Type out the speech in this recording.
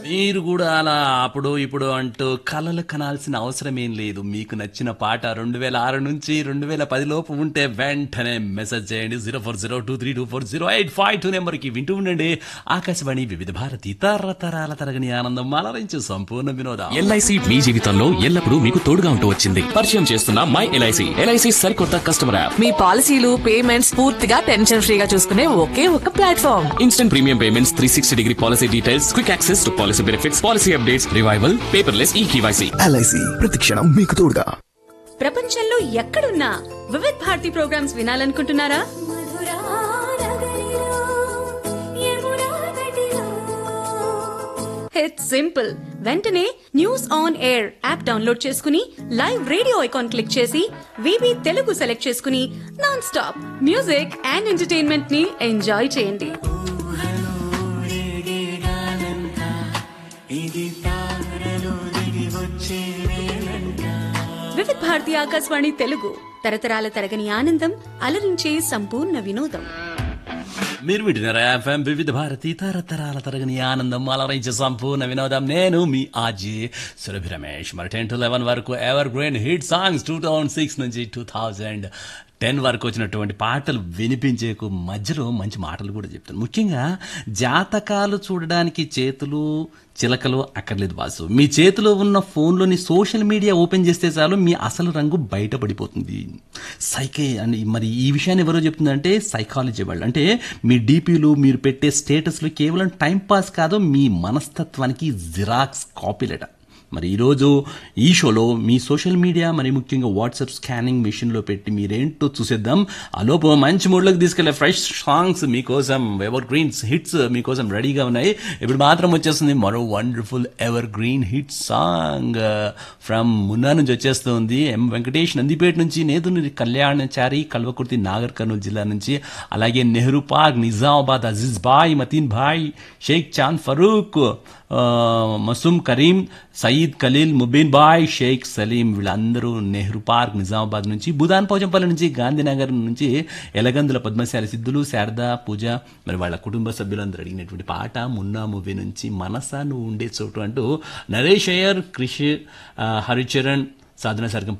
మీరు కూడా అలా అప్పుడు ఇప్పుడు అంటూ కలలు కనాల్సిన అవసరం ఏం లేదు మీకు నచ్చిన పాట రెండు వేల ఆరు నుంచి రెండు వేల పది లోపు ఉంటే వెంటనే మెసేజ్ చేయండి zero four zero two three two four zero eight five two నెంబర్కి వింటూ ఉండండి ఆకాశవాణి వివిధ భారతి తరతరాల తరగని ఆనందం అలరించు సంపూర్ణ వినోదం ఎల్ఐసి మీ జీవితంలో ఎల్లప్పుడూ మీకు తోడుగా ఉంటూ వచ్చింది పరిచయం చేస్తున్న మై ఎల్ఐసి ఎల్ఐసి సరికొత్త కస్టమర్ యాప్ మీ పాలసీలు పేమెంట్స్ పూర్తిగా టెన్షన్ ఫ్రీగా చూసుకునే ఒకే ఒక platform instant premium payments three sixty degree policy details quick access to policy benefits policy updates revival paperless e KYC LIC ప్రతిక్షణం మీకు తోడుగా ప్రపంచంలో ఎక్కడున్నా వివిధ్ భారతి ప్రోగ్రామ్స్ వినాలనుకుంటున్నారా ఇట్స్ సింపుల్ వెంటనే News On Air app download చేసుకుని లైవ్ రేడియో ఐకాన్ క్లిక్ చేసి వివి తెలుగు సెలెక్ట్ చేసుకుని non stop music and entertainment ని ఎంజాయ్ చేయండి వివిధ్ భారతి ఆకాశవాణి తెలుగు తరతరాల తరగని ఆనందం అలరించే సంపూర్ణ వినోదం మీరు వింటున్నారా ఎఫ్ఎం వివిధ భారతి తరతరాల తరగని ఆనందం అలరించే సంపూర్ణ వినోదం నేను మీ ఆజీ సురభి రమేష్ మరి టెన్ టు లెవెన్ వరకు evergreen hit songs two thousand six నుంచి టూ థౌజండ్ టెన్ వరకు వచ్చినటువంటి పాటలు వినిపించేకు మధ్యలో మంచి మాటలు కూడా చెప్తాను ముఖ్యంగా జాతకాలు చూడడానికి చేతులు చిలకలు అక్కర్లేదు వాసు మీ చేతిలో ఉన్న ఫోన్లోని సోషల్ మీడియా ఓపెన్ చేస్తే చాలు మీ అసలు రంగు బయటపడిపోతుంది సైకే అని మరి ఈ విషయాన్ని ఎవరో చెప్తుందంటే సైకాలజీ వాళ్ళు అంటే మీ డీపీలు మీరు పెట్టే స్టేటస్లు కేవలం టైం పాస్ కాదు మీ మనస్తత్వానికి జిరాక్స్ కాపీలట మరి ఈరోజు ఈ షోలో మీ సోషల్ మీడియా మరి ముఖ్యంగా వాట్సాప్ స్కానింగ్ మిషన్లో పెట్టి మీరేంటో చూసేద్దాం ఆలోపు మంచి మూడ్లోకి తీసుకెళ్లే ఫ్రెష్ సాంగ్స్ మీకోసం ఎవర్ గ్రీన్స్ హిట్స్ మీకోసం రెడీగా ఉన్నాయి ఇప్పుడు మాత్రం వచ్చేస్తుంది మరో wonderful evergreen hit song from Munna నుంచి వచ్చేస్తుంది ఎం వెంకటేష్ నందిపేట నుంచి నేదుని కళ్యాణచారి కల్వకుర్తి నాగర్ కర్నూలు జిల్లా నుంచి అలాగే నెహ్రూ పార్క్ నిజామాబాద్ అజీజ్ బాయ్ మతీన్ భాయ్ షేక్ చాంద్ ఫరూక్ ఆ, మసూమ్ కరీం సయీద్ ఖలీల్ ముబీన్ బాయ్ షేక్ సలీం వీళ్ళందరూ నెహ్రూ పార్క్ నిజామాబాద్ నుంచి బుదాన్ పోచంపల్లి నుంచి గాంధీనగర్ నుంచి ఎలగందుల పద్మశాలి సిద్ధులు శారద పూజ మరి వాళ్ళ కుటుంబ సభ్యులందరూ అడిగినటువంటి పాట మున్నా మూవీ నుంచి మనసా నువ్వు ఉండే చోటు అంటూ నరేష్ అయ్యర్ క్రిష్ ఆ, హరిచరణ్ సాధన సర్గం